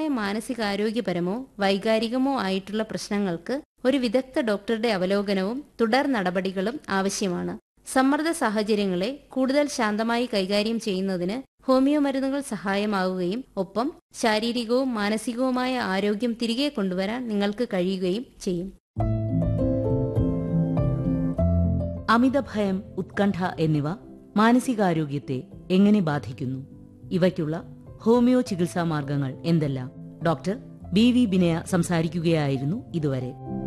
മാനസികാരോഗ്യപരമോ വൈകാരികമോ ആയിട്ടുള്ള പ്രശ്നങ്ങൾക്ക് ഒരു വിദഗ്ധ ഡോക്ടറുടെ അവലോകനവും തുടർ നടപടികളും ആവശ്യമാണ് സമ്മർദ്ദ സാഹചര്യങ്ങളെ കൂടുതൽ ശാന്തമായി കൈകാര്യം ചെയ്യുന്നതിന് ഹോമിയോ മരുന്നുകൾ സഹായമാവുകയും ഒപ്പം ശാരീരികവും മാനസികവുമായ ആരോഗ്യം തിരികെ കൊണ്ടുവരാൻ നിങ്ങൾക്ക് കഴിയുകയും ചെയ്യും അമിതഭയം ഉത്കണ്ഠ എന്നിവ മാനസികാരോഗ്യത്തെ എങ്ങനെ ബാധിക്കുന്നു ഇവയ്ക്കുള്ള ഹോമിയോ ചികിത്സാ മാർഗങ്ങൾ എന്തെല്ലാം ഡോക്ടർ ബി വി ബിനയ സംസാരിക്കുകയായിരുന്നു ഇതുവരെ